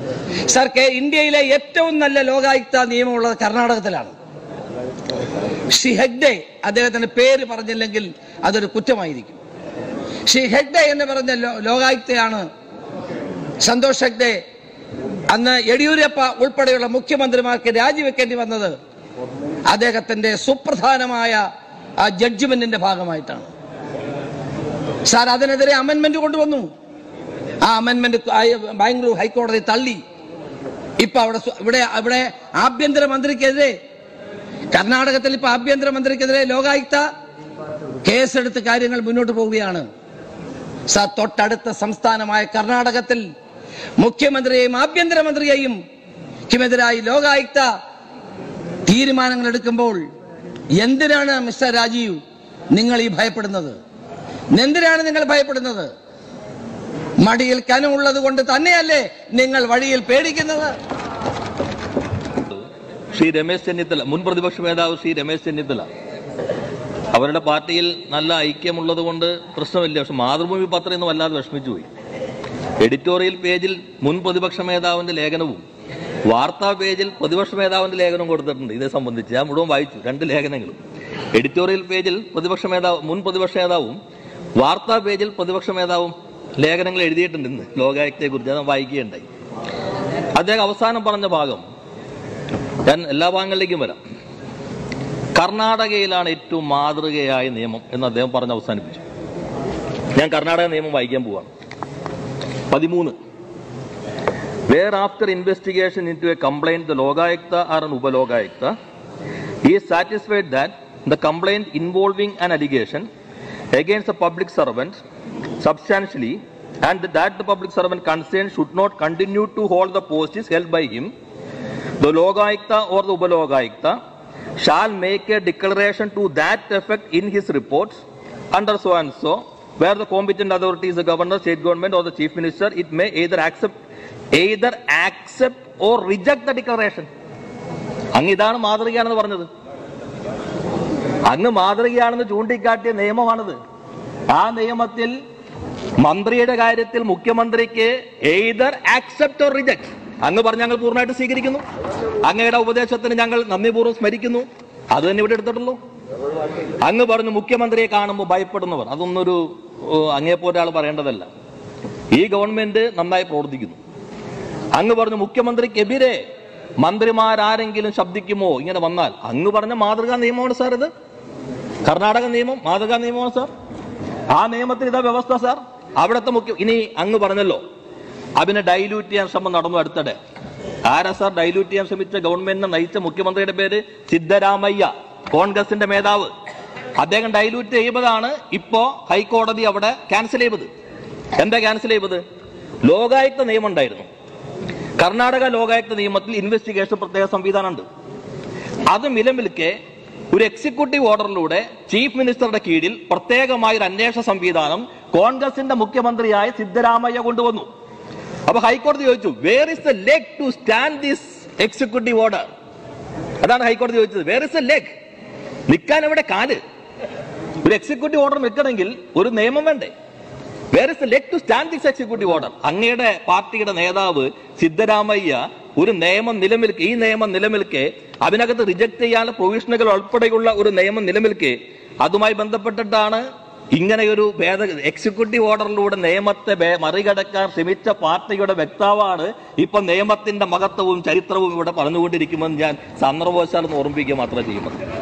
Sir K ഇന്ത്യയിലെ ഏറ്റവും നല്ല ലോകായുക്ത നിയമമുള്ളത് കർണാടകത്തിലാണ് ശ്രീ ഹെഗ്ഡെ അദ്ദേഹത്തിന്റെ പേര് പറഞ്ഞില്ലെങ്കിൽ അതൊരു കുറ്റമായിരിക്കും ശ്രീ ഹെഗ്ഡെ എന്ന് പറഞ്ഞ ലോ- ലോകായുക്തയാണ് സന്തോഷ് ഹെഗ്ഡെ അന്ന് യെഡിയൂരപ്പ ഉൾപ്പെടെയുള്ള മുഖ്യമന്ത്രിമാർക്ക് രാജിവെക്കേണ്ടി വന്നത് അദ്ദേഹത്തിന്റെ സുപ്രധാനമായ ആ ജഡ്ജ്മെന്റിന്റെ ഭാഗമായിട്ടാണ് സാർ അതിനെതിരെ അമെന്മെന്റ് കൊണ്ടുവന്നു ആ അമെന്മെന്റ് ബാംഗ്ലൂർ ഹൈക്കോടതി തള്ളി ഇപ്പൊ അവിടെ സു- ഇവിടെ ഇവിടെ ആഭ്യന്തര മന്ത്രിക്കെതിരെ കർണാടകത്തിൽ ഇപ്പൊ ആഭ്യന്തര മന്ത്രിക്കെതിരെ ലോകായുക്ത കേസെടുത്ത് കാര്യങ്ങൾ മുന്നോട്ട് പോവുകയാണ് സാർ തൊട്ടടുത്ത സംസ്ഥാനമായ കർണാടകത്തിൽ മുഖ്യമന്ത്രിയെയും ആഭ്യന്തരമന്ത്രിയെയും ക്കുമെതിരായി ലോകായുക്ത തീരുമാനങ്ങൾ എടുക്കുമ്പോൾ എന്തിനാണ് മിസ്റ്റർ രാജീവ് നിങ്ങൾ ഈ ഭയപ്പെടുന്നത് എന്തിനാണ് നിങ്ങൾ ഭയപ്പെടുന്നത് മടിയിൽ കനമുള്ളത് കൊണ്ട് തന്നെയല്ലേ നിങ്ങൾ വഴിയിൽ പേടിക്കുന്നത് ശ്രീ രമേശ് ചെന്നിത്തല മുൻ പ്രതിപക്ഷ നേതാവ് ശ്രീ രമേശ് ചെന്നിത്തല അവരുടെ പാർട്ടിയിൽ നല്ല ഐക്യമുള്ളത് കൊണ്ട് പ്രശ്നമില്ല പക്ഷെ മാതൃഭൂമി പത്രം ഇന്ന് വല്ലാതെ വിഷമിച്ചു പോയി എഡിറ്റോറിയൽ പേജിൽ മുൻ പ്രതിപക്ഷ നേതാവിന്റെ ലേഖനവും വാർത്താ പേജിൽ പ്രതിപക്ഷ നേതാവിന്റെ ലേഖനവും കൊടുത്തിട്ടുണ്ട് ഇതേ സംബന്ധിച്ച് ഞാൻ മുഴുവൻ വായിച്ചു രണ്ട് ലേഖനങ്ങളും എഡിറ്റോറിയൽ പേജിൽ പ്രതിപക്ഷ നേതാവ് മുൻ പ്രതിപക്ഷ നേതാവും വാർത്താ പേജിൽ പ്രതിപക്ഷ നേതാവും ലേഖനങ്ങൾ എഴുതിയിട്ടുണ്ട് ഇന്ന് ലോകായുക്തയെ കുറിച്ച് അത് വായിക്കുകയുണ്ടായി അദ്ദേഹം അവസാനം പറഞ്ഞ ഭാഗം ഞാൻ എല്ലാ ഭാഗങ്ങളിലേക്കും വരാം കർണാടകയിലാണ് ഏറ്റവും മാതൃകയായ നിയമം എന്ന് അദ്ദേഹം പറഞ്ഞ് അവസാനിപ്പിച്ചു ഞാൻ കർണാടക നിയമം വായിക്കാൻ പോവാണ് പതിമൂന്ന് where after investigation into a complaint the Lokayukta or an Upalokayukta he is satisfied that the complaint involving an allegation against a public servant substantially and that the public servant concerned should not continue to hold the post is held by him the Logayukta or the Ubalogayukta shall make a declaration to that effect in his reports under so and so, where the competent authority is the governor, state government, or the chief minister. It may either accept, either accept or reject the declaration. അങ്ങ് ഇതാണ് മാതൃകയാണെന്ന് പറഞ്ഞത് അങ്ങ് മാതൃകയാണെന്ന് ചൂണ്ടിക്കാട്ടിയ നിയമമാണിത് ആ നിയമത്തിൽ മന്ത്രിയുടെ കാര്യത്തിൽ മുഖ്യമന്ത്രിക്ക് എയ്തർ ആക്സെപ്റ്റ് ഓർ റിജക്ട് അങ്ങ് പറഞ്ഞ് ഞങ്ങൾ പൂർണ്ണമായിട്ട് സ്വീകരിക്കുന്നു അങ്ങയുടെ ഉപദേശത്തിന് ഞങ്ങൾ നന്ദിപൂർവ്വം സ്മരിക്കുന്നു അത് തന്നെ ഇവിടെ എടുത്തിട്ടുള്ളൂ അങ്ങ് പറഞ്ഞു മുഖ്യമന്ത്രിയെ കാണുമ്പോൾ ഭയപ്പെടുന്നവർ അതൊന്നൊരു അങ്ങേപ്പോലെ ഒരാൾ പറയേണ്ടതല്ല ഈ ഗവൺമെന്റ് നന്നായി പ്രവർത്തിക്കുന്നു അങ്ങ് പറഞ്ഞു മുഖ്യമന്ത്രിക്കെതിരെ മന്ത്രിമാരാരെങ്കിലും ശബ്ദിക്കുമോ ഇങ്ങനെ വന്നാൽ അങ്ങ് പറഞ്ഞ മാതൃകാ നിയമമാണ് സാർ ഇത് കർണാടക നിയമം മാതൃകാ നിയമമാണ് സാർ ആ നിയമത്തിൽ ഇതാ വ്യവസ്ഥ സാർ അവിടുത്തെ മുഖ്യ ഇനി അങ്ങ് പറഞ്ഞല്ലോ അതിനെ ഡൈല്യൂട്ട് ചെയ്യാൻ ശ്രമം നടന്നു അടുത്തിടെ ആരാ സാർ ഡൈല്യൂട്ട് ചെയ്യാൻ ശ്രമിച്ച ഗവൺമെന്റിനെ നയിച്ച മുഖ്യമന്ത്രിയുടെ പേര് സിദ്ധരാമയ്യ കോൺഗ്രസിന്റെ മേധാവ് അദ്ദേഹം ഡൈല്യൂട്ട് ചെയ്തതാണ് ഇപ്പോ ഹൈക്കോടതി അവിടെ ക്യാൻസൽ ചെയ്തത് എന്താ ക്യാൻസൽ ചെയ്തത് ലോകായുക്ത നിയമം ഉണ്ടായിരുന്നു കർണാടക ലോകായുക്ത നിയമത്തിൽ ഇൻവെസ്റ്റിഗേഷൻ പ്രത്യേക സംവിധാനമുണ്ട് അത് നിലനിൽക്കെ ഒരു എക്സിക്യൂട്ടീവ് ഓർഡറിലൂടെ ചീഫ് മിനിസ്റ്ററുടെ കീഴിൽ പ്രത്യേകമായ ഒരു അന്വേഷണ സംവിധാനം കോൺഗ്രസിന്റെ മുഖ്യമന്ത്രിയായ സിദ്ധരാമയ്യ കൊണ്ടുവന്നു അപ്പൊ ഹൈക്കോടതി ചോദിച്ചു where is the leg to stand this executive order അതാണ് ഹൈക്കോടതി ചോദിച്ചത് വേർ ഇസ് ദ ലെഗ് നിൽക്കാൻ എവിടെ കാല് ഒരു എക്സിക്യൂട്ടീവ് ഓർഡർ നിൽക്കണമെങ്കിൽ ഒരു നിയമം വേണ്ടേ where is the leg to stand this executive order അങ്ങയുടെ പാർട്ടിയുടെ നേതാവ് സിദ്ധരാമയ്യ ഒരു നിയമം നിലനിൽക്കെ ഈ നിയമം നിലനിൽക്കെ അതിനകത്ത് റിജക്ട് ചെയ്യാനുള്ള പ്രൊവിഷനുകൾ ഉൾപ്പെടെയുള്ള ഒരു നിയമം നിലനിൽക്കെ അതുമായി ബന്ധപ്പെട്ടിട്ടാണ് ഇങ്ങനെയൊരു ഭേദ എക്സിക്യൂട്ടീവ് ഓർഡറിലൂടെ നിയമത്തെ ഭേ- മറികടക്കാൻ ശ്രമിച്ച പാർട്ടിയുടെ വ്യക്താവാണ് ഇപ്പൊ നിയമത്തിന്റെ മഹത്വവും ചരിത്രവും ഇവിടെ പറഞ്ഞുകൊണ്ടിരിക്കുമെന്ന് ഞാൻ സന്ദർഭവശാൽ ഒന്ന് ഓർമ്മിപ്പിക്കുക മാത്രമേ ചെയ്യുന്നത്